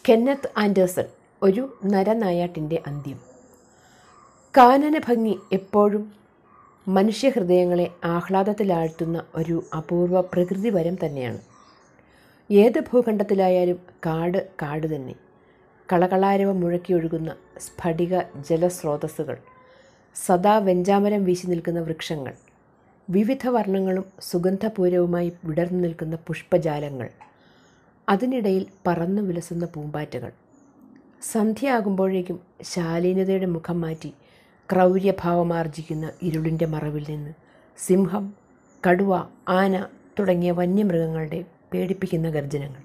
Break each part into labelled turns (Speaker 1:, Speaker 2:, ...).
Speaker 1: Kenneth Anderson ഒരു നരനായാട്ടിൻ്റെ അന്ത്യം കാനന ഭംഗി എപ്പോഴും മനുഷ്യഹൃദയങ്ങളെ ആഹ്ലാദത്തിലാഴ്ത്തുന്ന ഒരു അപൂർവ പ്രകൃതി വരം തന്നെയാണ് ഏത് ഭൂഖണ്ഡത്തിലായാലും കാട് കാട് തന്നെ കളകളാരവം മുഴക്കിയൊഴുകുന്ന സ്ഫടിക ജലസ്രോതസ്സുകൾ സദാ വെഞ്ചാമരം വീശി നിൽക്കുന്ന വൃക്ഷങ്ങൾ വിവിധ വർണ്ണങ്ങളും സുഗന്ധപൂരവുമായി വിടർന്നു നിൽക്കുന്ന പുഷ്പജാലങ്ങൾ അതിനിടയിൽ പറന്നു വിലസുന്ന പൂമ്പാറ്റകൾ സന്ധ്യയാകുമ്പോഴേക്കും ശാലീനതയുടെ മുഖം മാറ്റി ക്രൗര്യഭാവമാർജിക്കുന്ന ഇരുളിൻ്റെ മറവിൽ നിന്ന് സിംഹം കടുവ ആന തുടങ്ങിയ വന്യമൃഗങ്ങളുടെ പേടിപ്പിക്കുന്ന ഗർജനങ്ങൾ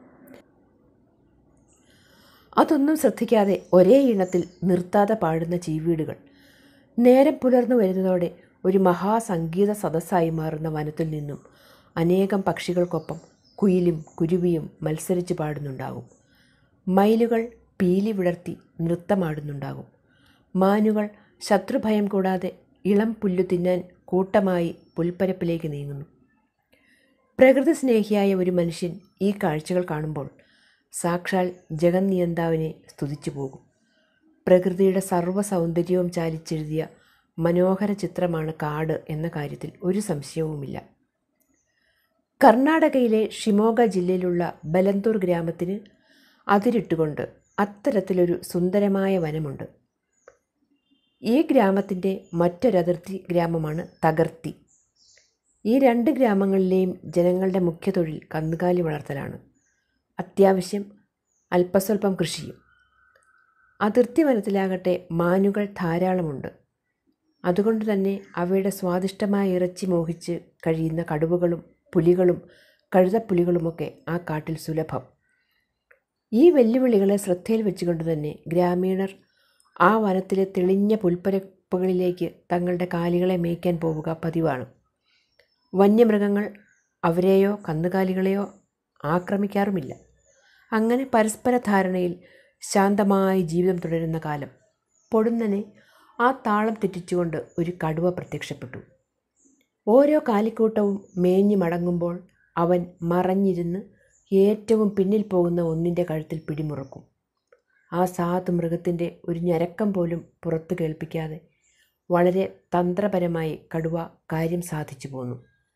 Speaker 1: അതൊന്നും ശ്രദ്ധിക്കാതെ ഒരേ ഇനത്തിൽ നിർത്താതെ പാടുന്ന ചീവീടുകൾ നേരം പുലർന്നു വരുന്നതോടെ ഒരു മഹാസംഗീത സദസ്സായി മാറുന്ന വനത്തിൽ നിന്നും അനേകം പക്ഷികൾക്കൊപ്പം കുയിലും കുരുവിയും മത്സരിച്ച് പാടുന്നുണ്ടാകും മയിലുകൾ പീലി വിടർത്തി നൃത്തമാടുന്നുണ്ടാകും മാനുകൾ ശത്രുഭയം കൂടാതെ ഇളം പുല്ലു തിന്നാൻ കൂട്ടമായി പുൽപ്പരപ്പിലേക്ക് നീങ്ങുന്നു പ്രകൃതി സ്നേഹിയായ ഒരു മനുഷ്യൻ ഈ കാഴ്ചകൾ കാണുമ്പോൾ സാക്ഷാൽ ജഗന്നിയന്താവിനെ സ്തുതിച്ചു പോകും പ്രകൃതിയുടെ സർവ്വ സൗന്ദര്യവും ചാലിച്ചെഴുതിയ മനോഹര ചിത്രമാണ് കാട് എന്ന കാര്യത്തിൽ ഒരു സംശയവുമില്ല കർണാടകയിലെ ഷിമോഗ ജില്ലയിലുള്ള ബലന്തൂർ ഗ്രാമത്തിന് അതിരിട്ടുകൊണ്ട് അത്തരത്തിലൊരു സുന്ദരമായ വനമുണ്ട് ഈ ഗ്രാമത്തിൻ്റെ മറ്റൊരതിർത്തി ഗ്രാമമാണ് തകർത്തി ഈ രണ്ട് ഗ്രാമങ്ങളിലെയും ജനങ്ങളുടെ മുഖ്യ തൊഴിൽ കന്നുകാലി വളർത്തലാണ് അത്യാവശ്യം അല്പസ്വല്പം കൃഷിയും അതിർത്തി വനത്തിലാകട്ടെ മാനുകൾ ധാരാളമുണ്ട് അതുകൊണ്ട് തന്നെ അവയുടെ സ്വാദിഷ്ടമായ ഇറച്ചി മോഹിച്ച് കഴിയുന്ന കടുവകളും പുലികളും കഴുതപ്പുലികളുമൊക്കെ ആ കാട്ടിൽ സുലഭം ഈ വെല്ലുവിളികളെ ശ്രദ്ധയിൽ വെച്ചുകൊണ്ട് തന്നെ ഗ്രാമീണർ ആ വനത്തിലെ തെളിഞ്ഞ പുൽപ്പരപ്പുകളിലേക്ക് തങ്ങളുടെ കാലികളെ മേയ്ക്കാൻ പോവുക പതിവാണ് വന്യമൃഗങ്ങൾ അവരെയോ കന്നുകാലികളെയോ ആക്രമിക്കാറുമില്ല അങ്ങനെ പരസ്പര ധാരണയിൽ ശാന്തമായി ജീവിതം തുടരുന്ന കാലം പൊടുന്നനെ ആ താളം തെറ്റിച്ചുകൊണ്ട് ഒരു കടുവ പ്രത്യക്ഷപ്പെട്ടു ഓരോ കാലിക്കൂട്ടവും മേഞ്ഞു മടങ്ങുമ്പോൾ അവൻ മറഞ്ഞിരുന്ന് ഏറ്റവും പിന്നിൽ പോകുന്ന ഒന്നിൻ്റെ കഴുത്തിൽ പിടിമുറക്കും ആ സാധു മൃഗത്തിൻ്റെ ഒരു ഞരക്കം പോലും പുറത്തു കേൾപ്പിക്കാതെ വളരെ തന്ത്രപരമായി കടുവ കാര്യം സാധിച്ചു പോന്നു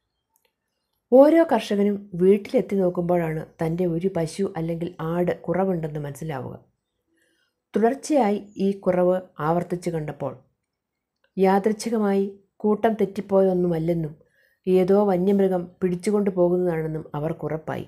Speaker 1: ഓരോ കർഷകനും വീട്ടിലെത്തി നോക്കുമ്പോഴാണ് തൻ്റെ ഒരു പശു അല്ലെങ്കിൽ ആട് കുറവുണ്ടെന്ന് മനസ്സിലാവുക തുടർച്ചയായി ഈ കുറവ് ആവർത്തിച്ചു കണ്ടപ്പോൾ യാദൃച്ഛികമായി കൂട്ടം തെറ്റിപ്പോയതൊന്നുമല്ലെന്നും ഏതോ വന്യമൃഗം പിടിച്ചുകൊണ്ടു പോകുന്നതാണെന്നും അവർക്കുറപ്പായി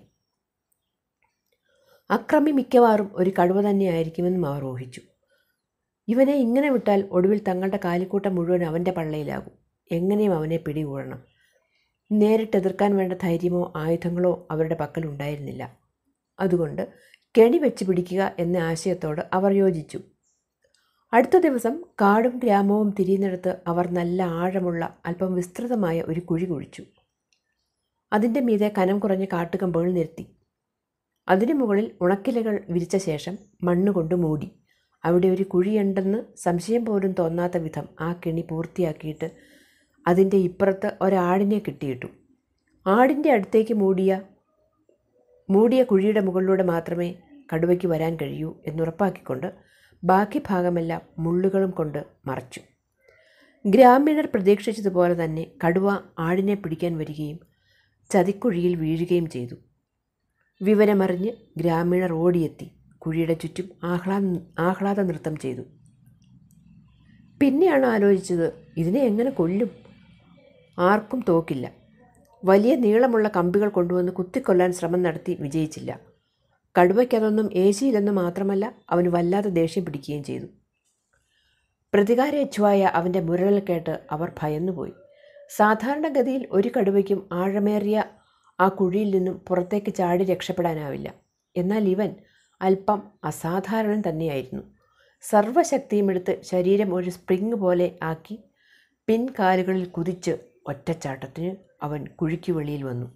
Speaker 1: അക്രമി മിക്കവാറും ഒരു കടുവ തന്നെയായിരിക്കുമെന്നും അവർ ഊഹിച്ചു ഇവനെ ഇങ്ങനെ വിട്ടാൽ ഒടുവിൽ തങ്ങളുടെ കാലിക്കൂട്ടം മുഴുവൻ അവൻ്റെ പള്ളയിലാകും എങ്ങനെയും അവനെ പിടികൂടണം നേരിട്ട് എതിർക്കാൻ വേണ്ട ധൈര്യമോ ആയുധങ്ങളോ അവരുടെ പക്കൽ ഉണ്ടായിരുന്നില്ല അതുകൊണ്ട് കെണി വെച്ച് പിടിക്കുക എന്ന ആശയത്തോട് അവർ യോജിച്ചു അടുത്ത ദിവസം കാടും ഗ്രാമവും തിരിയുന്നിടത്ത് അവർ നല്ല ആഴമുള്ള അല്പം വിസ്തൃതമായ ഒരു കുഴി കുഴിച്ചു അതിൻ്റെ മീതെ കനം കുറഞ്ഞ കാട്ടുകമ്പുകൾ നിരത്തി അതിനു മുകളിൽ ഉണക്കിലകൾ വിരിച്ച ശേഷം മണ്ണുകൊണ്ട് മൂടി അവിടെ ഒരു കുഴിയുണ്ടെന്ന് സംശയം പോലും തോന്നാത്ത വിധം ആ കെണി പൂർത്തിയാക്കിയിട്ട് അതിൻ്റെ ഇപ്പുറത്ത് ഒരാടിനെ കിട്ടിയിട്ടു ആടിൻ്റെ അടുത്തേക്ക് മൂടിയ മൂടിയ കുഴിയുടെ മുകളിലൂടെ മാത്രമേ കടുവയ്ക്ക് വരാൻ കഴിയൂ എന്നുറപ്പാക്കിക്കൊണ്ട് ബാക്കി ഭാഗമെല്ലാം മുള്ളുകളും കൊണ്ട് മറച്ചു ഗ്രാമീണർ പ്രതീക്ഷിച്ചതുപോലെ തന്നെ കടുവ ആടിനെ പിടിക്കാൻ വരികയും ചതിക്കുഴിയിൽ വീഴുകയും ചെയ്തു വിവരമറിഞ്ഞ് ഗ്രാമീണർ ഓടിയെത്തി കുഴിയുടെ ചുറ്റും ആഹ്ലാദ ആഹ്ലാദ നൃത്തം ചെയ്തു പിന്നെയാണ് ആലോചിച്ചത് ഇതിനെ എങ്ങനെ കൊല്ലും ആർക്കും തോക്കില്ല വലിയ നീളമുള്ള കമ്പികൾ കൊണ്ടുവന്ന് കുത്തിക്കൊല്ലാൻ ശ്രമം നടത്തി വിജയിച്ചില്ല കടുവയ്ക്കതൊന്നും ഏശിയില്ലെന്ന് മാത്രമല്ല അവന് വല്ലാതെ ദേഷ്യം പിടിക്കുകയും ചെയ്തു പ്രതികാരേച്ഛുവായ അവൻ്റെ മുരളൽ കേട്ട് അവർ ഭയന്നുപോയി സാധാരണഗതിയിൽ ഒരു കടുവയ്ക്കും ആഴമേറിയ ആ കുഴിയിൽ നിന്നും പുറത്തേക്ക് ചാടി രക്ഷപ്പെടാനാവില്ല എന്നാൽ ഇവൻ അല്പം അസാധാരണൻ തന്നെയായിരുന്നു സർവശക്തിയും എടുത്ത് ശരീരം ഒരു സ്പ്രിങ് പോലെ ആക്കി പിൻകാലുകളിൽ കുതിച്ച് ഒറ്റച്ചാട്ടത്തിന് അവൻ കുഴിക്കു വെളിയിൽ വന്നു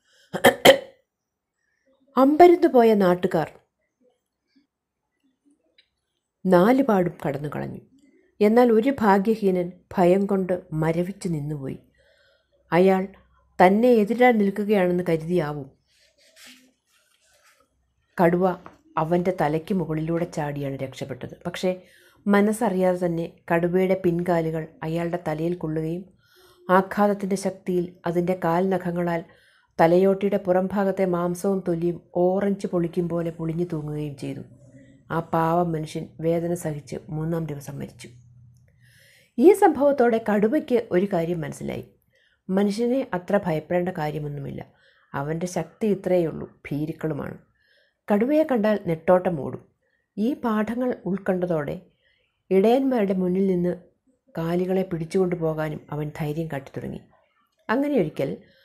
Speaker 1: അമ്പരന്ന് പോയ നാട്ടുകാർ നാലുപാടും കടന്നു കളഞ്ഞു എന്നാൽ ഒരു ഭാഗ്യഹീനൻ ഭയം കൊണ്ട് മരവിച്ചു നിന്നുപോയി അയാൾ തന്നെ എതിരാൻ നിൽക്കുകയാണെന്ന് കരുതിയാവും കടുവ അവൻ്റെ തലയ്ക്ക് മുകളിലൂടെ ചാടിയാണ് രക്ഷപ്പെട്ടത് പക്ഷേ മനസ്സറിയാതെ തന്നെ കടുവയുടെ പിൻകാലുകൾ അയാളുടെ തലയിൽ കൊള്ളുകയും ആഘാതത്തിൻ്റെ ശക്തിയിൽ അതിൻ്റെ കാൽനഖങ്ങളാൽ തലയോട്ടിയുടെ പുറംഭാഗത്തെ മാംസവും തൊലിയും ഓറഞ്ച് പൊളിക്കും പോലെ പൊളിഞ്ഞു തൂങ്ങുകയും ചെയ്തു ആ പാവം മനുഷ്യൻ വേദന സഹിച്ച് മൂന്നാം ദിവസം മരിച്ചു ഈ സംഭവത്തോടെ കടുവയ്ക്ക് ഒരു കാര്യം മനസ്സിലായി മനുഷ്യനെ അത്ര ഭയപ്പെടേണ്ട കാര്യമൊന്നുമില്ല അവൻ്റെ ശക്തി ഇത്രയേ ഉള്ളൂ ഭീരുക്കളുമാണ് കടുവയെ കണ്ടാൽ നെട്ടോട്ടം ഓടും ഈ പാഠങ്ങൾ ഉൾക്കൊണ്ടതോടെ ഇടയന്മാരുടെ മുന്നിൽ നിന്ന് കാലികളെ പിടിച്ചുകൊണ്ടു പോകാനും അവൻ ധൈര്യം കാട്ടിത്തുടങ്ങി അങ്ങനെ ഒരിക്കൽ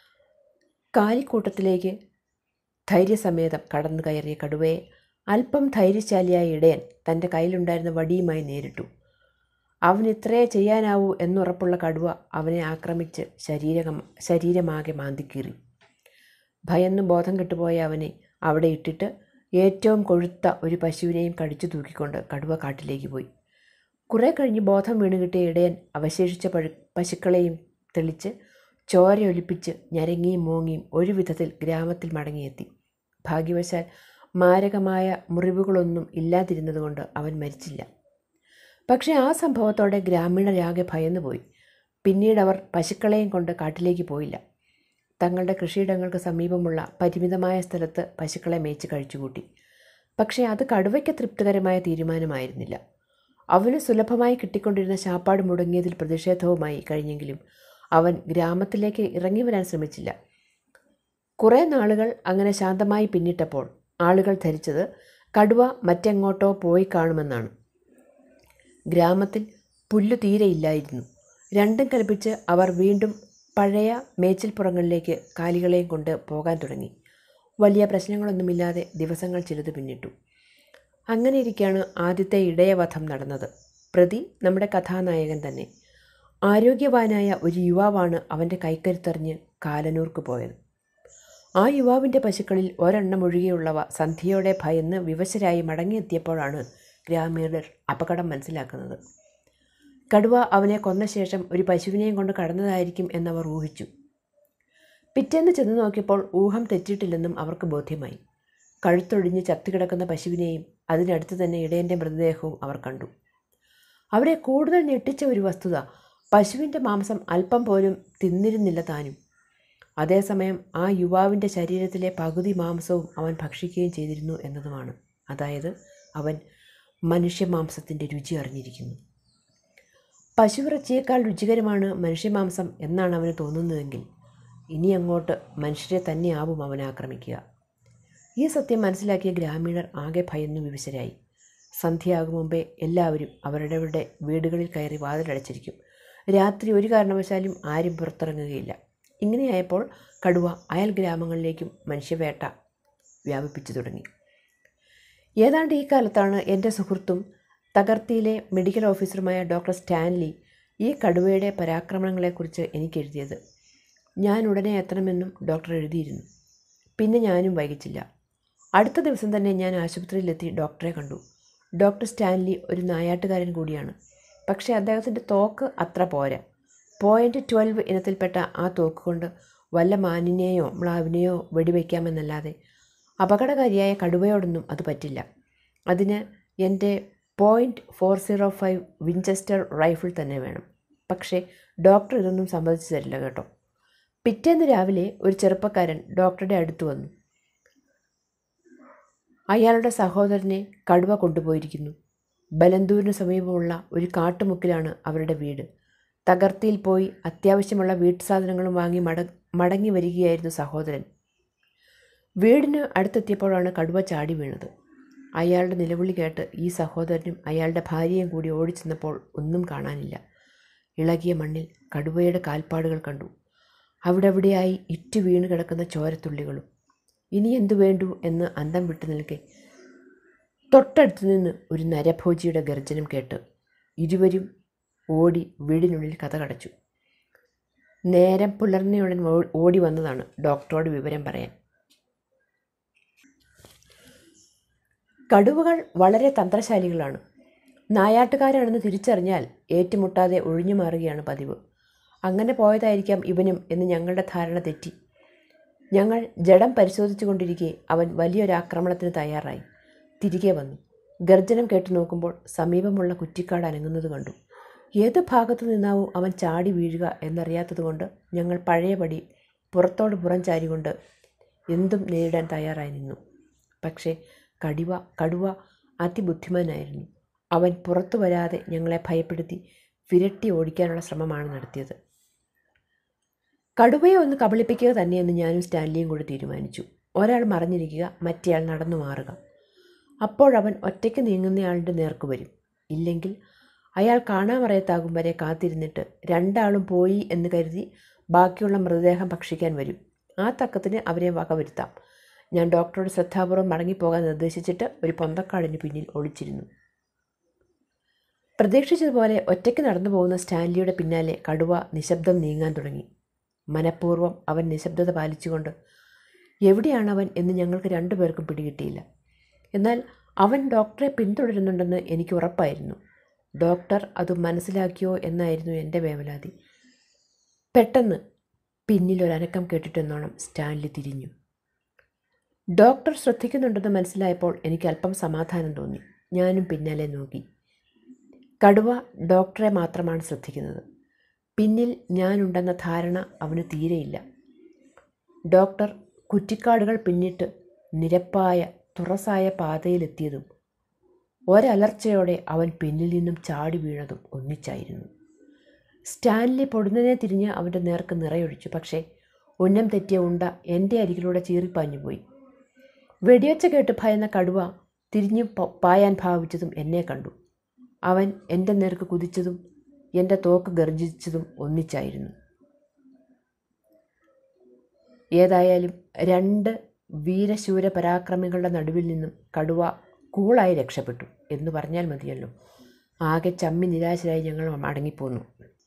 Speaker 1: കാലിക്കൂട്ടത്തിലേക്ക് ധൈര്യസമേതം കടന്നു കയറിയ കടുവയെ അല്പം ധൈര്യശാലിയായ ഇടയൻ തൻ്റെ കയ്യിലുണ്ടായിരുന്ന വടിയുമായി നേരിട്ടു അവൻ ഇത്രയേ ചെയ്യാനാവൂ എന്നുറപ്പുള്ള കടുവ അവനെ ആക്രമിച്ച് ശരീരം ശരീരമാകെ മാന്തിക്കീറി ഭയന്ന് ബോധം കെട്ടുപോയ അവനെ അവിടെ ഇട്ടിട്ട് ഏറ്റവും കൊഴുത്ത ഒരു പശുവിനെയും കടിച്ചു തൂക്കിക്കൊണ്ട് കടുവ കാട്ടിലേക്ക് പോയി കുറേ കഴിഞ്ഞ് ബോധം വീണ് കിട്ടിയ ഇടയൻ അവശേഷിച്ച പഴു പശുക്കളെയും തെളിച്ച് ചോരയൊലിപ്പിച്ച് ഞരങ്ങിയും മോങ്ങിയും ഒരു വിധത്തിൽ ഗ്രാമത്തിൽ മടങ്ങിയെത്തി ഭാഗ്യവശാൽ മാരകമായ മുറിവുകളൊന്നും ഇല്ലാതിരുന്നതുകൊണ്ട് അവൻ മരിച്ചില്ല പക്ഷേ ആ സംഭവത്തോടെ ഗ്രാമീണരാകെ ഭയന്നുപോയി പിന്നീട് അവർ പശുക്കളെയും കൊണ്ട് കാട്ടിലേക്ക് പോയില്ല തങ്ങളുടെ കൃഷിയിടങ്ങൾക്ക് സമീപമുള്ള പരിമിതമായ സ്ഥലത്ത് പശുക്കളെ മേച്ച് കഴിച്ചുകൂട്ടി പക്ഷേ അത് കടുവയ്ക്ക് തൃപ്തികരമായ തീരുമാനമായിരുന്നില്ല അവന് സുലഭമായി കിട്ടിക്കൊണ്ടിരുന്ന ശാപ്പാട് മുടങ്ങിയതിൽ പ്രതിഷേധവുമായി കഴിഞ്ഞെങ്കിലും അവൻ ഗ്രാമത്തിലേക്ക് ഇറങ്ങി വരാൻ ശ്രമിച്ചില്ല കുറേ നാളുകൾ അങ്ങനെ ശാന്തമായി പിന്നിട്ടപ്പോൾ ആളുകൾ ധരിച്ചത് കടുവ മറ്റെങ്ങോട്ടോ പോയി കാണുമെന്നാണ് ഗ്രാമത്തിൽ പുല്ലു തീരെയില്ലായിരുന്നു രണ്ടും കൽപ്പിച്ച് അവർ വീണ്ടും പഴയ മേച്ചിൽപ്പുറങ്ങളിലേക്ക് കാലികളെയും കൊണ്ട് പോകാൻ തുടങ്ങി വലിയ പ്രശ്നങ്ങളൊന്നുമില്ലാതെ ദിവസങ്ങൾ ചിലത് പിന്നിട്ടു അങ്ങനെ ഇരിക്കെയാണ് ആദ്യത്തെ ഇടയവധം നടന്നത് പ്രതി നമ്മുടെ കഥാനായകൻ തന്നെ ആരോഗ്യവാനായ ഒരു യുവാവാണ് അവൻ്റെ കൈക്കരുത്തെറിഞ്ഞ് കാലനൂർക്ക് പോയത് ആ യുവാവിൻ്റെ പശുക്കളിൽ ഒരെണ്ണം ഒഴികെയുള്ളവ സന്ധ്യയോടെ ഭയന്ന് വിവശരായി മടങ്ങിയെത്തിയപ്പോഴാണ് ഗ്രാമീണർ അപകടം മനസ്സിലാക്കുന്നത് കടുവ അവനെ കൊന്ന ശേഷം ഒരു പശുവിനെയും കൊണ്ട് കടന്നതായിരിക്കും എന്നവർ ഊഹിച്ചു പിറ്റേന്ന് ചെന്ന് നോക്കിയപ്പോൾ ഊഹം തെറ്റിയിട്ടില്ലെന്നും അവർക്ക് ബോധ്യമായി കഴുത്തൊഴിഞ്ഞ് ചത്തുകിടക്കുന്ന പശുവിനെയും അതിനടുത്ത് തന്നെ ഇടയൻ്റെ മൃതദേഹവും അവർ കണ്ടു അവരെ കൂടുതൽ ഞെട്ടിച്ച ഒരു വസ്തുത പശുവിൻ്റെ മാംസം അല്പം പോലും തിന്നിരുന്നില്ല താനും അതേസമയം ആ യുവാവിൻ്റെ ശരീരത്തിലെ പകുതി മാംസവും അവൻ ഭക്ഷിക്കുകയും ചെയ്തിരുന്നു എന്നതുമാണ് അതായത് അവൻ മനുഷ്യമാംസത്തിൻ്റെ രുചി അറിഞ്ഞിരിക്കുന്നു പശുവിറച്ചിയേക്കാൾ രുചികരമാണ് മനുഷ്യമാംസം എന്നാണ് അവന് തോന്നുന്നതെങ്കിൽ ഇനി അങ്ങോട്ട് മനുഷ്യരെ തന്നെയാവും അവൻ ആക്രമിക്കുക ഈ സത്യം മനസ്സിലാക്കിയ ഗ്രാമീണർ ആകെ ഭയന്നു വിവശരായി സന്ധ്യയാകും മുമ്പേ എല്ലാവരും അവരുടെവരുടെ വീടുകളിൽ കയറി വാതിലടച്ചിരിക്കും രാത്രി ഒരു കാരണവശാലും ആരും പുറത്തിറങ്ങുകയില്ല ഇങ്ങനെയായപ്പോൾ കടുവ അയൽ ഗ്രാമങ്ങളിലേക്കും മനുഷ്യവേട്ട വ്യാപിപ്പിച്ചു തുടങ്ങി ഏതാണ്ട് ഈ കാലത്താണ് എൻ്റെ സുഹൃത്തും തകർത്തിയിലെ മെഡിക്കൽ ഓഫീസറുമായ ഡോക്ടർ സ്റ്റാൻലി ഈ കടുവയുടെ പരാക്രമണങ്ങളെക്കുറിച്ച് എനിക്ക് എഴുതിയത് ഞാൻ ഉടനെ എത്തണമെന്നും ഡോക്ടർ എഴുതിയിരുന്നു പിന്നെ ഞാനും വൈകിച്ചില്ല അടുത്ത ദിവസം തന്നെ ഞാൻ ആശുപത്രിയിലെത്തി ഡോക്ടറെ കണ്ടു ഡോക്ടർ സ്റ്റാൻലി ഒരു നായാട്ടുകാരൻ കൂടിയാണ് പക്ഷേ അദ്ദേഹത്തിൻ്റെ തോക്ക് അത്ര പോരാ പോയിൻ്റ് ട്വൽവ് ഇനത്തിൽപ്പെട്ട ആ തോക്ക് കൊണ്ട് വല്ല മാനിനെയോ മ്ലാവിനെയോ വെടിവെക്കാമെന്നല്ലാതെ അപകടകാരിയായ കടുവയോടൊന്നും അത് പറ്റില്ല അതിന് എൻ്റെ point four zero five Winchester rifle തന്നെ വേണം പക്ഷേ ഡോക്ടർ ഇതൊന്നും സമ്മതിച്ചു തരില്ല കേട്ടോ പിറ്റേന്ന് രാവിലെ ഒരു ചെറുപ്പക്കാരൻ ഡോക്ടറുടെ അടുത്ത് വന്നു അയാളുടെ സഹോദരനെ കടുവ കൊണ്ടുപോയിരിക്കുന്നു ബലന്തൂരിന് സമീപമുള്ള ഒരു കാട്ടുമുക്കിലാണ് അവരുടെ വീട് തകർത്തിയിൽ പോയി അത്യാവശ്യമുള്ള വീട്ടു സാധനങ്ങളും വാങ്ങി മട മടങ്ങി വരികയായിരുന്നു സഹോദരൻ വീടിന് അടുത്തെത്തിയപ്പോഴാണ് കടുവ ചാടി വീണത് അയാളുടെ നിലവിളി കേട്ട് ഈ സഹോദരനും അയാളുടെ ഭാര്യയും കൂടി ഓടിച്ചെന്നപ്പോൾ ഒന്നും കാണാനില്ല ഇളകിയ മണ്ണിൽ കടുവയുടെ കാൽപ്പാടുകൾ കണ്ടു അവിടെ അവിടെയായി ഇറ്റു വീണ് കിടക്കുന്ന ചോരത്തുള്ളികളും ഇനി എന്തു വേണ്ടു എന്ന് അന്തം വിട്ടു നിൽക്കെ തൊട്ടടുത്തു നിന്ന് ഒരു നരഭോജിയുടെ ഗർജനം കേട്ട് ഇരുവരും ഓടി വീടിനുള്ളിൽ കഥ കടച്ചു നേരം പുലർന്നയുടൻ ഓ- ഓടി വന്നതാണ് ഡോക്ടറോട് വിവരം പറയാൻ കടുവകൾ വളരെ തന്ത്രശാലികളാണ് നായാട്ടുകാരാണെന്ന് തിരിച്ചറിഞ്ഞാൽ ഏറ്റുമുട്ടാതെ ഒഴിഞ്ഞു മാറുകയാണ് പതിവ് അങ്ങനെ പോയതായിരിക്കാം ഇവനും എന്ന് ഞങ്ങളുടെ ധാരണ തെറ്റി ഞങ്ങൾ ജഡം പരിശോധിച്ചു കൊണ്ടിരിക്കെ അവൻ വലിയൊരാക്രമണത്തിന് തയ്യാറായി തിരികെ വന്നു ഗർജനം കേട്ടു നോക്കുമ്പോൾ സമീപമുള്ള കുറ്റിക്കാട് അനങ്ങുന്നത് കണ്ടു ഏത് ഭാഗത്തു നിന്നാവും അവൻ ചാടി വീഴുക എന്നറിയാത്തതുകൊണ്ട് ഞങ്ങൾ പഴയപടി പുറത്തോട് പുറം ചാരികൊണ്ട് എന്തും നേരിടാൻ തയ്യാറായി നിന്നു പക്ഷേ കടിവ കടുവ അതിബുദ്ധിമാനായിരുന്നു അവൻ പുറത്തു വരാതെ ഞങ്ങളെ ഭയപ്പെടുത്തി വിരട്ടി ഓടിക്കാനുള്ള ശ്രമമാണ് നടത്തിയത് കടുവയെ ഒന്ന് കബളിപ്പിക്കുക തന്നെയെന്ന് ഞാനും സ്റ്റാൻലിയും കൂടി തീരുമാനിച്ചു ഒരാൾ മറിഞ്ഞിരിക്കുക മറ്റേയാൾ നടന്നു മാറുക അപ്പോഴവൻ ഒറ്റയ്ക്ക് നീങ്ങുന്നയാളുടെ നേർക്ക് വരും ഇല്ലെങ്കിൽ അയാൾ കാണാമറയത്താകും വരെ കാത്തിരുന്നിട്ട് രണ്ടാളും പോയി എന്ന് കരുതി ബാക്കിയുള്ള മൃതദേഹം ഭക്ഷിക്കാൻ വരും ആ തക്കത്തിന് അവരെ വകവരുത്താം ഞാൻ ഡോക്ടറോട് ശ്രദ്ധാപൂർവ്വം മടങ്ങിപ്പോകാൻ നിർദ്ദേശിച്ചിട്ട് ഒരു പൊന്തക്കാടിന് പിന്നിൽ ഒളിച്ചിരുന്നു പ്രതീക്ഷിച്ചതുപോലെ ഒറ്റയ്ക്ക് നടന്നു പോകുന്ന സ്റ്റാൻലിയുടെ പിന്നാലെ കടുവ നിശബ്ദം നീങ്ങാൻ തുടങ്ങി മനഃപൂർവ്വം അവൻ നിശബ്ദത പാലിച്ചുകൊണ്ട് എവിടെയാണവൻ എന്ന് ഞങ്ങൾക്ക് രണ്ടുപേർക്കും പിടികിട്ടിയില്ല എന്നാൽ അവൻ ഡോക്ടറെ പിന്തുടരുന്നുണ്ടെന്ന് എനിക്ക് ഉറപ്പായിരുന്നു ഡോക്ടർ അത് മനസ്സിലാക്കിയോ എന്നായിരുന്നു എൻ്റെ വേവലാതി പെട്ടെന്ന് പിന്നിലൊരനക്കം കേട്ടിട്ടെന്നോണം സ്റ്റാൻലി തിരിഞ്ഞു ഡോക്ടർ ശ്രദ്ധിക്കുന്നുണ്ടെന്ന് മനസ്സിലായപ്പോൾ എനിക്ക് അല്പം സമാധാനം തോന്നി ഞാനും പിന്നാലെ നോക്കി കടുവ ഡോക്ടറെ മാത്രമാണ് ശ്രദ്ധിക്കുന്നത് പിന്നിൽ ഞാനുണ്ടെന്ന ധാരണ അവന് തീരെയില്ല ഡോക്ടർ കുറ്റിക്കാടുകൾ പിന്നിട്ട് നിരപ്പായ തുറസായ പാതയിലെത്തിയതും ഒരലർച്ചയോടെ അവൻ പിന്നിൽ നിന്നും ചാടി വീണതും ഒന്നിച്ചായിരുന്നു സ്റ്റാൻലി പൊടുന്നതിനെ തിരിഞ്ഞ് അവൻ്റെ നേർക്ക് നിറയൊഴിച്ചു പക്ഷേ ഉന്നം തെറ്റിയ ഉണ്ട എൻ്റെ അരികിലൂടെ ചീറിപ്പാഞ്ഞുപോയി വെടിയൊച്ച കേട്ട് ഭയന്ന കടുവ തിരിഞ്ഞു പ- പായാൻ ഭാവിച്ചതും എന്നെ കണ്ടു അവൻ എൻ്റെ നേർക്ക് കുതിച്ചതും എൻ്റെ തോക്ക് ഗർജിച്ചതും ഒന്നിച്ചായിരുന്നു ഏതായാലും രണ്ട് വീരശൂര പരാക്രമികളുടെ നടുവിൽ നിന്നും കടുവ കൂളായി രക്ഷപ്പെട്ടു എന്ന് പറഞ്ഞാൽ മതിയല്ലോ ആകെ ചമ്മി നിരാശരായി ഞങ്ങൾ മടങ്ങിപ്പോന്നു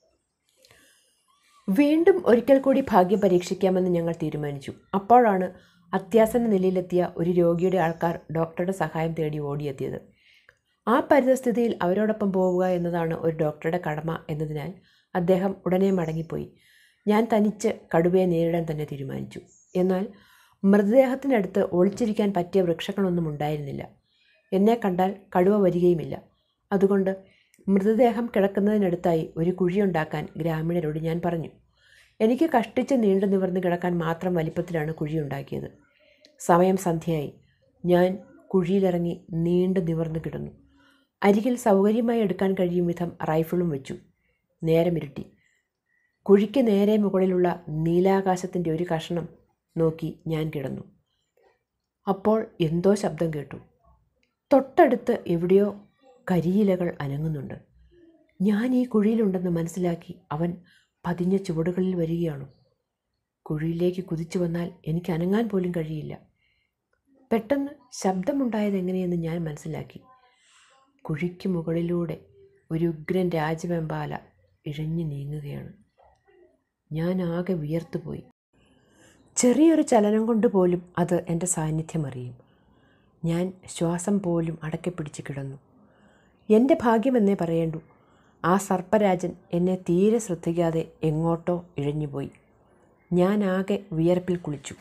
Speaker 1: വീണ്ടും ഒരിക്കൽ കൂടി ഭാഗ്യം പരീക്ഷിക്കാമെന്ന് ഞങ്ങൾ തീരുമാനിച്ചു അപ്പോഴാണ് അത്യാസന്ന നിലയിലെത്തിയ ഒരു രോഗിയുടെ ആൾക്കാർ ഡോക്ടറുടെ സഹായം തേടി ഓടിയെത്തിയത് ആ പരിതസ്ഥിതിയിൽ അവരോടൊപ്പം പോവുക എന്നതാണ് ഒരു ഡോക്ടറുടെ കടമ എന്നതിനാൽ അദ്ദേഹം ഉടനെ മടങ്ങിപ്പോയി ഞാൻ തനിച്ച് കടുവയെ നേരിടാൻ തന്നെ തീരുമാനിച്ചു എന്നാൽ മൃതദേഹത്തിനടുത്ത് ഒളിച്ചിരിക്കാൻ പറ്റിയ വൃക്ഷങ്ങളൊന്നും ഉണ്ടായിരുന്നില്ല എന്നെ കണ്ടാൽ കടുവ വരികയുമില്ല അതുകൊണ്ട് മൃതദേഹം കിടക്കുന്നതിനടുത്തായി ഒരു കുഴിയുണ്ടാക്കാൻ ഗ്രാമീണരോട് ഞാൻ പറഞ്ഞു എനിക്ക് കഷ്ടിച്ച് നീണ്ടു നിവർന്ന് കിടക്കാൻ മാത്രം വലിപ്പത്തിലാണ് കുഴിയുണ്ടാക്കിയത് സമയം സന്ധ്യയായി ഞാൻ കുഴിയിലിറങ്ങി നീണ്ടു നിവർന്നു കിടന്നു അരികിൽ സൗകര്യമായി എടുക്കാൻ കഴിയും വിധം റൈഫിളും വെച്ചു നേരമിരുട്ടി കുഴിക്ക് നേരെ മുകളിലുള്ള നീലാകാശത്തിൻ്റെ ഒരു കഷണം നോക്കി ഞാൻ കിടന്നു അപ്പോൾ എന്തോ ശബ്ദം കേട്ടു തൊട്ടടുത്ത് എവിടെയോ കരിയിലകൾ അനങ്ങുന്നുണ്ട് ഞാൻ ഈ കുഴിയിലുണ്ടെന്ന് മനസ്സിലാക്കി അവൻ പതിഞ്ഞ ചുവടുകളിൽ വരികയാണോ കുഴിയിലേക്ക് കുതിച്ചു വന്നാൽ എനിക്ക് അനങ്ങാൻ പോലും കഴിയില്ല പെട്ടെന്ന് ശബ്ദമുണ്ടായത് എങ്ങനെയെന്ന് ഞാൻ മനസ്സിലാക്കി കുഴിക്ക് മുകളിലൂടെ ഒരു ഉഗ്രൻ രാജവെമ്പാല ഇഴഞ്ഞു നീങ്ങുകയാണ് ഞാൻ ആകെ വിയർത്തുപോയി ചെറിയൊരു ചലനം കൊണ്ട് പോലും അത് എൻ്റെ സാന്നിധ്യം അറിയും ഞാൻ ശ്വാസം പോലും അടക്കിപ്പിടിച്ച് കിടന്നു എൻ്റെ ഭാഗ്യമെന്നേ പറയേണ്ടു ആ സർപ്പരാജൻ എന്നെ തീരെ ശ്രദ്ധിക്കാതെ എങ്ങോട്ടോ ഇഴഞ്ഞുപോയി ഞാൻ ആകെ വിയർപ്പിൽ കുളിച്ചു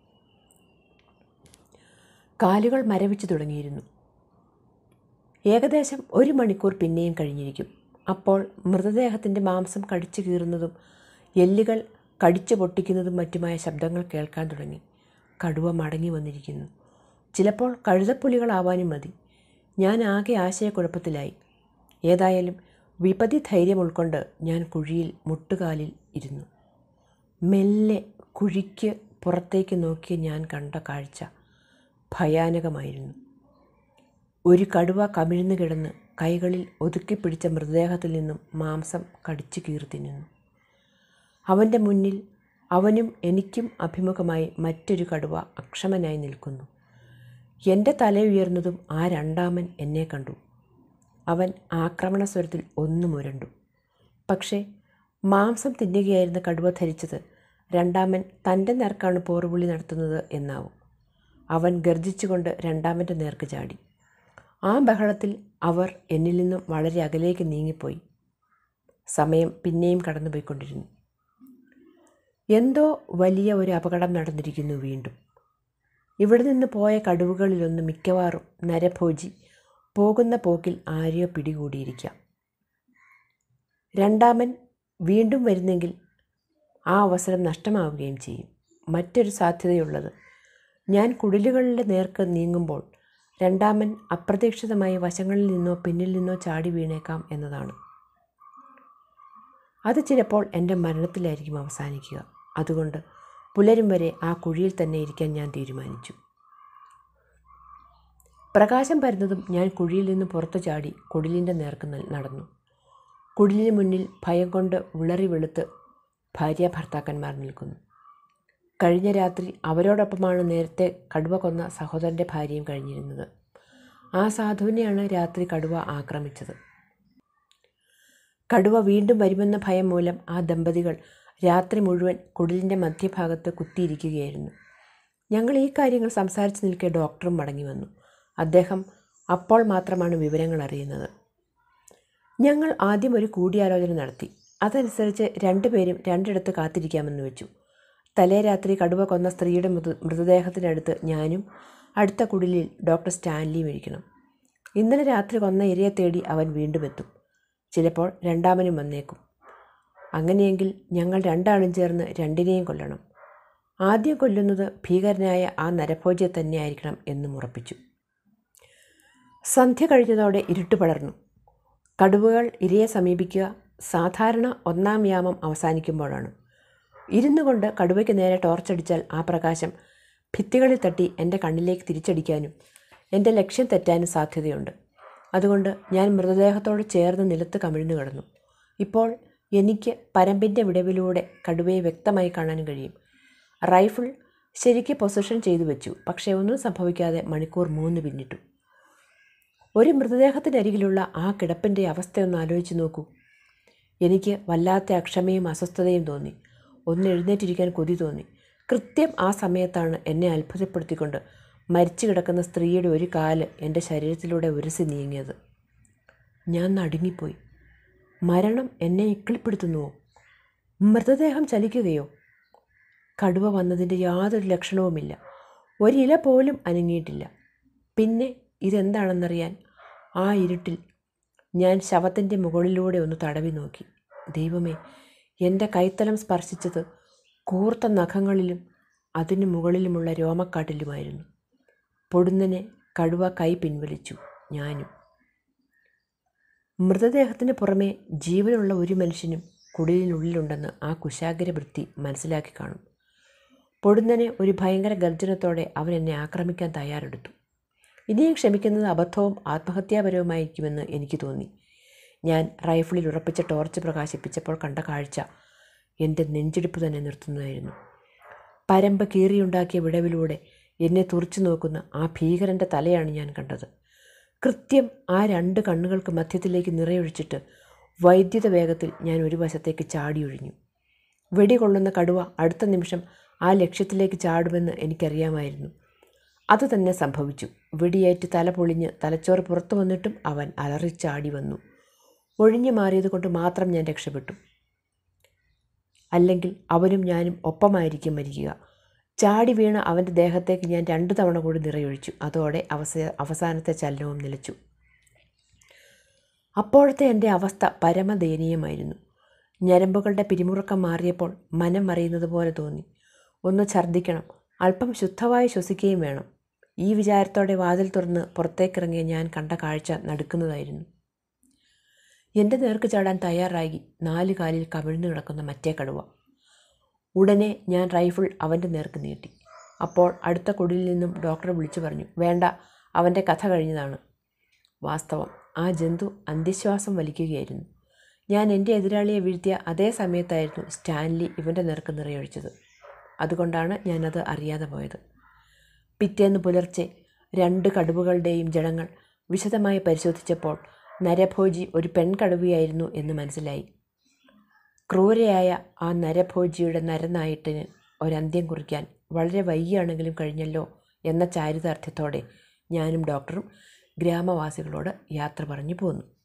Speaker 1: കാലുകൾ മരവിച്ചു തുടങ്ങിയിരുന്നു ഏകദേശം ഒരു മണിക്കൂർ പിന്നെയും കഴിഞ്ഞിരിക്കും അപ്പോൾ മൃതദേഹത്തിൻ്റെ മാംസം കടിച്ചു കീറുന്നതും എല്ലുകൾ കടിച്ചു പൊട്ടിക്കുന്നതും മറ്റുമായ ശബ്ദങ്ങൾ കേൾക്കാൻ തുടങ്ങി കടുവ മടങ്ങി വന്നിരിക്കുന്നു ചിലപ്പോൾ കഴുതപ്പുലികളാവാനും മതി ഞാൻ ആകെ ആശയക്കുഴപ്പത്തിലായി ഏതായാലും വിപതി ധൈര്യം ഉൾക്കൊണ്ട് ഞാൻ കുഴിയിൽ മുട്ടുകാലിൽ ഇരുന്നു മെല്ലെ കുഴിക്ക് പുറത്തേക്ക് നോക്കിയ ഞാൻ കണ്ട കാഴ്ച ഭയാനകമായിരുന്നു ഒരു കടുവ കമിഴ്ന്നു കിടന്ന് കൈകളിൽ ഒതുക്കിപ്പിടിച്ച മൃതദേഹത്തിൽ നിന്നും മാംസം കടിച്ചു കീറി തിന്നുന്നു അവൻ്റെ മുന്നിൽ അവനും എനിക്കും അഭിമുഖമായി മറ്റൊരു കടുവ അക്ഷമനായി നിൽക്കുന്നു എൻ്റെ തല ഉയർന്നതും ആ രണ്ടാമൻ എന്നെ കണ്ടു അവൻ ആക്രമണ സ്വരത്തിൽ ഒന്നു മുരണ്ടു പക്ഷേ മാംസം തിന്നുകയായിരുന്ന കടുവ ധരിച്ചത് രണ്ടാമൻ തൻ്റെ നേർക്കാണ് പോറുവിളി നടത്തുന്നത് എന്നാവും അവൻ ഗർജിച്ചുകൊണ്ട് രണ്ടാമൻ്റെ നേർക്ക് ചാടി ആ ബഹളത്തിൽ അവർ എന്നിൽ നിന്നും വളരെ അകലേക്ക് നീങ്ങിപ്പോയി സമയം പിന്നെയും കടന്നുപോയിക്കൊണ്ടിരുന്നു എന്തോ വലിയ ഒരു അപകടം നടന്നിരിക്കുന്നു വീണ്ടും ഇവിടെ നിന്ന് പോയ കടുവകളിലൊന്ന് മിക്കവാറും നരഭോജി പോകുന്ന പോക്കിൽ ആരെയോ പിടികൂടിയിരിക്കാം രണ്ടാമൻ വീണ്ടും വരുന്നെങ്കിൽ ആ അവസരം നഷ്ടമാവുകയും ചെയ്യും മറ്റൊരു സാധ്യതയുള്ളത് ഞാൻ കുടിലുകളുടെ നേർക്ക് നീങ്ങുമ്പോൾ രണ്ടാമൻ അപ്രതീക്ഷിതമായി വശങ്ങളിൽ നിന്നോ പിന്നിൽ നിന്നോ ചാടി വീണേക്കാം എന്നതാണ് അത് ചിലപ്പോൾ എൻ്റെ മരണത്തിലായിരിക്കും അവസാനിക്കുക അതുകൊണ്ട് പുലരും വരെ ആ കുഴിയിൽ തന്നെ ഇരിക്കാൻ ഞാൻ തീരുമാനിച്ചു പ്രകാശം പരന്നതും ഞാൻ കുഴിയിൽ നിന്ന് പുറത്തു ചാടി കുടിലിൻ്റെ നേർക്ക് ന- നടന്നു കുടിലിന് മുന്നിൽ ഭയം കൊണ്ട് വിളറി വെളുത്ത് ഭാര്യ ഭർത്താക്കന്മാർ നിൽക്കുന്നു കഴിഞ്ഞ രാത്രി അവരോടൊപ്പമാണ് നേരത്തെ കടുവ കൊന്ന സഹോദരൻ്റെ ഭാര്യയും കഴിഞ്ഞിരുന്നത് ആ സാധുവിനെയാണ് രാത്രി കടുവ ആക്രമിച്ചത് കടുവ വീണ്ടും വരുമെന്ന ഭയം മൂലം ആ ദമ്പതികൾ രാത്രി മുഴുവൻ കുടിലിൻ്റെ മധ്യഭാഗത്ത് കുത്തിയിരിക്കുകയായിരുന്നു ഞങ്ങൾ ഈ കാര്യങ്ങൾ സംസാരിച്ച് നിൽക്കെ ഡോക്ടറും മടങ്ങി വന്നു അദ്ദേഹം അപ്പോൾ മാത്രമാണ് വിവരങ്ങൾ അറിയുന്നത് ഞങ്ങൾ ആദ്യം ഒരു കൂടിയാലോചന നടത്തി അതനുസരിച്ച് രണ്ടുപേരും രണ്ടിടത്ത് കാത്തിരിക്കാമെന്ന് വെച്ചു തലേ രാത്രി കടുവ കൊന്ന സ്ത്രീയുടെ മൃത മൃതദേഹത്തിനടുത്ത് ഞാനും അടുത്ത കുടിലിൽ ഡോക്ടർ സ്റ്റാൻലിയും ഇരിക്കണം ഇന്നലെ രാത്രി കൊന്ന ഇരയെ തേടി അവൻ വീണ്ടും എത്തും ചിലപ്പോൾ രണ്ടാമനും വന്നേക്കും അങ്ങനെയെങ്കിൽ ഞങ്ങൾ രണ്ടാളും ചേർന്ന് രണ്ടിനെയും കൊല്ലണം ആദ്യം കൊല്ലുന്നത് ഭീകരനായ ആ നരഭോജ്യെ തന്നെയായിരിക്കണം എന്നും ഉറപ്പിച്ചു സന്ധ്യ കഴിഞ്ഞതോടെ ഇരുട്ട് പടർന്നു കടുവകൾ ഇരയെ സമീപിക്കുക സാധാരണ ഒന്നാം യാമം അവസാനിക്കുമ്പോഴാണ് ഇരുന്നു കൊണ്ട് കടുവയ്ക്ക് നേരെ ടോർച്ചടിച്ചാൽ ആ പ്രകാശം ഭിത്തികളിൽ തട്ടി എൻ്റെ കണ്ണിലേക്ക് തിരിച്ചടിക്കാനും എൻ്റെ ലക്ഷ്യം തെറ്റാനും സാധ്യതയുണ്ട് അതുകൊണ്ട് ഞാൻ മൃതദേഹത്തോട് ചേർന്ന് നിലത്ത് കമിഴ്ന്നു കിടന്നു ഇപ്പോൾ എനിക്ക് പരമ്പിൻ്റെ വിടവിലൂടെ കടുവയെ വ്യക്തമായി കാണാൻ കഴിയും റൈഫിൾ ശരിക്ക് പൊസിഷൻ ചെയ്തു വെച്ചു പക്ഷേ ഒന്നും സംഭവിക്കാതെ മണിക്കൂർ മൂന്ന് പിന്നിട്ടു ഒരു മൃതദേഹത്തിനരികിലുള്ള ആ കിടപ്പിൻ്റെ അവസ്ഥയൊന്ന് ആലോചിച്ച് നോക്കൂ എനിക്ക് വല്ലാത്ത അക്ഷമയും അസ്വസ്ഥതയും തോന്നി ഒന്ന് എഴുന്നേറ്റിരിക്കാൻ കൊതി തോന്നി കൃത്യം ആ സമയത്താണ് എന്നെ അത്ഭുതപ്പെടുത്തിക്കൊണ്ട് മരിച്ചു കിടക്കുന്ന സ്ത്രീയുടെ ഒരു കാല് എൻ്റെ ശരീരത്തിലൂടെ ഉരസി നീങ്ങിയത് ഞാൻ നടുങ്ങിപ്പോയി മരണം എന്നെ ഇക്കിളിപ്പെടുത്തുന്നുവോ മൃതദേഹം ചലിക്കുകയോ കടുവ വന്നതിൻ്റെ യാതൊരു ലക്ഷണവുമില്ല ഒരില പോലും അനങ്ങിയിട്ടില്ല പിന്നെ ഇതെന്താണെന്നറിയാൻ ആ ഇരുട്ടിൽ ഞാൻ ശവത്തിൻ്റെ മുകളിലൂടെ ഒന്ന് തടവി നോക്കി ദൈവമേ എൻ്റെ കൈത്തലം സ്പർശിച്ചത് കൂർത്ത നഖങ്ങളിലും അതിനു മുകളിലുമുള്ള രോമക്കാട്ടിലുമായിരുന്നു പൊടുന്നനെ കടുവ കൈ പിൻവലിച്ചു ഞാനും മൃതദേഹത്തിന് പുറമെ ജീവനുള്ള ഒരു മനുഷ്യനും കുടിലിനുള്ളിലുണ്ടെന്ന് ആ കുശാഗ്ര വൃത്തി മനസ്സിലാക്കി കാണും പൊടുന്നനെ ഒരു ഭയങ്കര ഗർജനത്തോടെ അവൻ എന്നെ ആക്രമിക്കാൻ തയ്യാറെടുത്തു ഇനിയും ക്ഷമിക്കുന്നത് അബദ്ധവും ആത്മഹത്യാപരവുമായിരിക്കുമെന്ന് എനിക്ക് തോന്നി ഞാൻ റൈഫിളിൽ ഉറപ്പിച്ച ടോർച്ച് പ്രകാശിപ്പിച്ചപ്പോൾ കണ്ട കാഴ്ച എൻ്റെ നെഞ്ചിടിപ്പ് തന്നെ നിർത്തുന്നതായിരുന്നു പരമ്പ് കീറിയുണ്ടാക്കിയ വിടവിലൂടെ എന്നെ തുറച്ചു നോക്കുന്ന ആ ഭീകരൻ്റെ തലയാണ് ഞാൻ കണ്ടത് കൃത്യം ആ രണ്ട് കണ്ണുകൾക്ക് മധ്യത്തിലേക്ക് നിറയൊഴിച്ചിട്ട് വൈദ്യുത വേഗത്തിൽ ഞാൻ ഒരു വശത്തേക്ക് ചാടിയൊഴിഞ്ഞു വെടികൊള്ളുന്ന കടുവ അടുത്ത നിമിഷം ആ ലക്ഷ്യത്തിലേക്ക് ചാടുമെന്ന് എനിക്കറിയാമായിരുന്നു അത് തന്നെ സംഭവിച്ചു വെടിയേറ്റ് തല പൊളിഞ്ഞ് തലച്ചോറ് പുറത്തു വന്നിട്ടും അവൻ അലറിച്ചാടി വന്നു ഒഴിഞ്ഞു മാറിയത് കൊണ്ട് മാത്രം ഞാൻ രക്ഷപ്പെട്ടു അല്ലെങ്കിൽ അവനും ഞാനും ഒപ്പമായിരിക്കും മരിക്കുക ചാടി വീണ അവൻ്റെ ദേഹത്തേക്ക് ഞാൻ രണ്ടു തവണ കൂടി നിറയൊഴിച്ചു അതോടെ അവസ അവസാനത്തെ ചലനവും നിലച്ചു അപ്പോഴത്തെ എൻ്റെ അവസ്ഥ പരമദയനീയമായിരുന്നു ഞരമ്പുകളുടെ പിരിമുറുക്കം മാറിയപ്പോൾ മനം മറിയുന്നത് പോലെ തോന്നി ഒന്ന് ഛർദ്ദിക്കണം അല്പം ശുദ്ധമായി ശ്വസിക്കുകയും വേണം ഈ വിചാരത്തോടെ വാതിൽ തുറന്ന് പുറത്തേക്കിറങ്ങിയ ഞാൻ കണ്ട കാഴ്ച നടുക്കുന്നതായിരുന്നു എൻ്റെ നേർക്ക് ചാടാൻ തയ്യാറായി നാല് കാലിൽ കമിഴ്ന്നു കിടക്കുന്ന മറ്റേ കടുവ ഉടനെ ഞാൻ റൈഫിൾ അവൻ്റെ നേർക്ക് നീട്ടി അപ്പോൾ അടുത്ത കുടിയിൽ നിന്നും ഡോക്ടറെ വിളിച്ചു പറഞ്ഞു വേണ്ട അവൻ്റെ കഥ കഴിഞ്ഞതാണ് വാസ്തവം ആ ജന്തു അന്ത്യശ്വാസം വലിക്കുകയായിരുന്നു ഞാൻ എൻ്റെ എതിരാളിയെ വീഴ്ത്തിയ അതേ സമയത്തായിരുന്നു സ്റ്റാൻലി ഇവൻ്റെ നേർക്ക് നിറയൊഴിച്ചത് അതുകൊണ്ടാണ് ഞാനത് അറിയാതെ പോയത് പിറ്റേന്ന് പുലർച്ചെ രണ്ട് കടുവകളുടെയും ജഡങ്ങൾ വിശദമായി പരിശോധിച്ചപ്പോൾ നരഭോജി ഒരു പെൺകടുവയായിരുന്നു എന്ന് മനസ്സിലായി ക്രൂരയായ ആ നരഭോജിയുടെ നരനായിട്ടിന് ഒരന്ത്യം കുറിക്കാൻ വളരെ വൈകിയാണെങ്കിലും കഴിഞ്ഞല്ലോ എന്ന ചാരിതാർത്ഥ്യത്തോടെ ഞാനും ഡോക്ടറും ഗ്രാമവാസികളോട് യാത്ര പറഞ്ഞു പോന്നു